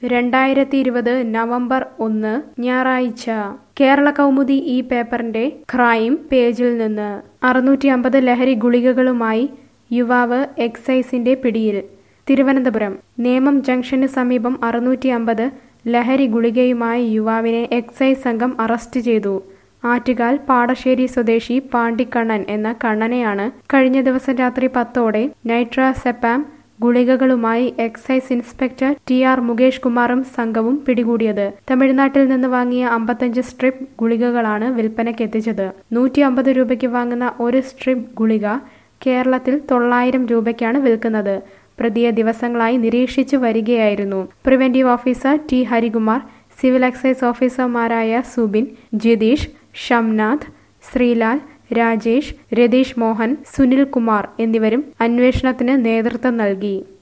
രണ്ടായിരത്തി ഇരുപത് നവംബർ ഒന്ന് ഞായറാഴ്ച കേരള കൗമുദി ഈ പേപ്പറിന്റെ ക്രൈം പേജിൽ നിന്ന് അറുന്നൂറ്റി അമ്പത് ലഹരി ഗുളികകളുമായി യുവാവ് എക്സൈസിന്റെ പിടിയിൽ തിരുവനന്തപുരം നേമം ജംഗ്ഷന് സമീപം അറുന്നൂറ്റി അമ്പത് ലഹരി ഗുളികയുമായി യുവാവിനെ എക്സൈസ് സംഘം അറസ്റ്റ് ചെയ്തു ആറ്റുകാൽ പാടശ്ശേരി സ്വദേശി പാണ്ടിക്കണ്ണൻ എന്ന കണ്ണനെയാണ് കഴിഞ്ഞ ദിവസം രാത്രി പത്തോടെ നൈട്രാസെപ്പാം ഗുളികകളുമായി excise inspector T R Mukesh കുമാറും സംഘവും പിടികൂടിയത് തമിഴ്നാട്ടിൽ നിന്ന് വാങ്ങിയ അമ്പത്തഞ്ച് സ്ട്രിപ്പ് ഗുളികകളാണ് വിൽപ്പനയ്ക്ക് എത്തിച്ചത് നൂറ്റി അമ്പത് രൂപയ്ക്ക് വാങ്ങുന്ന ഒരു സ്ട്രിപ്പ് ഗുളിക കേരളത്തിൽ തൊള്ളായിരം രൂപയ്ക്കാണ് വിൽക്കുന്നത് പ്രതിയെ ദിവസങ്ങളായി നിരീക്ഷിച്ചു വരികയായിരുന്നു preventive officer T Harikumar civil excise ഓഫീസർമാരായ സുബിൻ ജിതീഷ് ഷംനാഥ് ശ്രീലാൽ രാജേഷ് രതീഷ് മോഹൻ സുനിൽ കുമാർ എന്നിവരും അന്വേഷണത്തിന് നേതൃത്വം നൽകി